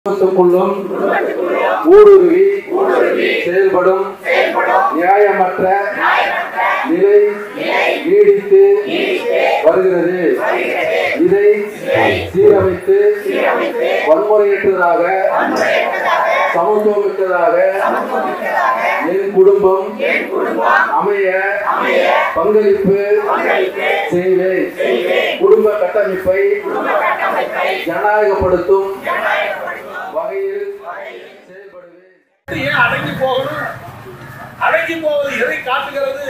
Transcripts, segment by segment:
குடும்பத்துக்குள்ளும் ஊடுருவி செயல்படும் நியாயமற்ற நிலை நீடித்து வருகிறது இதை சீரமைத்து வன்முறையற்றதாக சமத்துவமிக்கதாக என் குடும்பம் அமைய பங்களிப்பு செய்வேன் குடும்ப கட்டமைப்பை ஜனநாயகப்படுத்தும் வகையில் செயல்படுவேன் ஏன் அடங்கி போகணும் அடங்கி போவது எதை காட்டுகிறது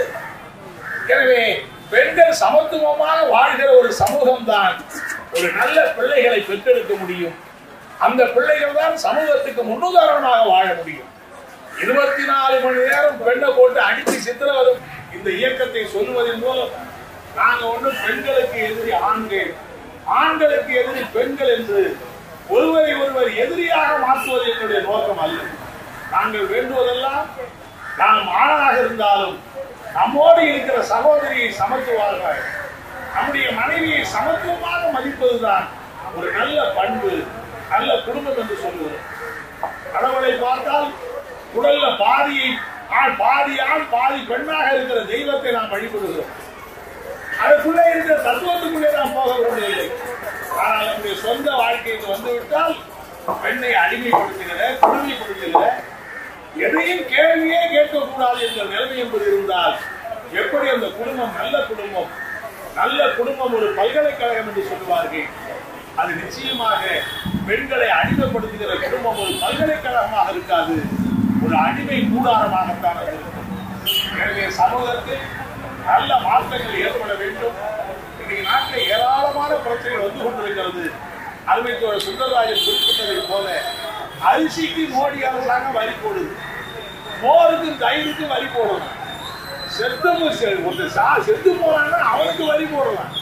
எனவே பெண்கள் சமத்துவமாக வாழ்கிற ஒரு சமூகம் தான் ஒரு நல்ல பிள்ளைகளை பெற்றெடுக்க முடியும் அந்த பிள்ளைகள் தான் சமூகத்துக்கு முன்னுதாரணமாக வாழ முடியும் இருபத்தி நாலு மணி நேரம் பெண்ணை போட்டு அடித்து சித்திரவதும் இந்த இயக்கத்தை சொல்லுவதன் மூலம் நாங்க ஒன்றும் பெண்களுக்கு எதிரி ஆண்கள் ஆண்களுக்கு எதிரி பெண்கள் என்று ஒருவரை ஒருவர் எதிரியாக மாற்றுவது என்னுடைய நோக்கம் அல்ல நாங்கள் வேண்டுவதெல்லாம் நாம் ஆணாக இருந்தாலும் நம்மோடு இருக்கிற சகோதரியை சமத்துவாக நம்முடைய மனைவியை சமத்துவமாக மதிப்பதுதான் ஒரு நல்ல பண்பு நல்ல குடும்பம் என்று சொல்லுவது கடவுளை பார்த்தால் உடல்ல பாதியை ஆண் பாதி ஆண் பாதி பெண்ணாக இருக்கிற தெய்வத்தை நாம் வழிபடுகிறோம் அதுக்குள்ளே இருக்கிற தத்துவத்துக்குள்ளே நாம் போக விரும்பவில்லை ஆனால் நம்முடைய சொந்த வாழ்க்கைக்கு வந்துவிட்டால் பெண்ணை அடிமைப்படுத்துகிற கொடுமைப்படுத்துகிற எதையும் கேள்வியே கேட்கக்கூடாது என்ற நிலைமை என்பது இருந்தால் எப்படி அந்த குடும்பம் நல்ல குடும்பம் நல்ல குடும்பம் ஒரு பல்கலைக்கழகம் என்று சொல்லுவார்கள் அது நிச்சயமாக பெண்களை அடிமைப்படுத்துகிற குடும்பம் ஒரு பல்கலைக்கழகமாக இருக்காது ஒரு அடிமை கூடாரமாகத்தான் அது இருக்கும் எனவே சமூகத்தில் நல்ல மாற்றங்கள் ஏற்பட வேண்டும் இன்னைக்கு நாட்டில் ஏராளமான பிரச்சனைகள் வந்து கொண்டிருக்கிறது அருமை தோழர் சுந்தரராஜன் குறிப்பிட்டதை போல அரிசிக்கு மோடி அரசாங்கம் வரி போடுது மோருக்கும் தயிருக்கும் வரி போடணும் செத்தமு ஒரு சா செத்து போறான்னா அவனுக்கு வரி போடலாம்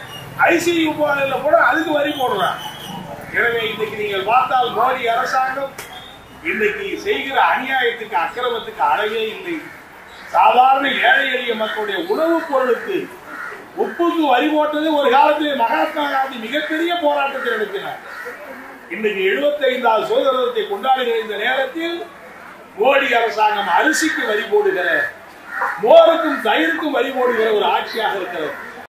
ஐசியு போறதுல கூட அதுக்கு வரி போடுறான் எனவே இன்னைக்கு நீங்கள் பார்த்தால் மோடி அரசாங்கம் இன்னைக்கு செய்கிற அநியாயத்துக்கு அக்கிரமத்துக்கு அளவே இல்லை சாதாரண ஏழை எளிய மக்களுடைய உணவுப் பொருளுக்கு உப்புக்கு வரி போட்டது ஒரு காலத்திலே மகாத்மா காந்தி மிகப்பெரிய போராட்டத்தை நடத்தினார் இன்னைக்கு 75வது சுதந்திரத்தை கொண்டாடுகிற இந்த நேரத்தில் மோடி அரசாங்கம் அரிசிக்கு வரி போடுகிற மோருக்கும் தயிருக்கும் வரி போடுகிற ஒரு ஆட்சியாக இருக்கிறது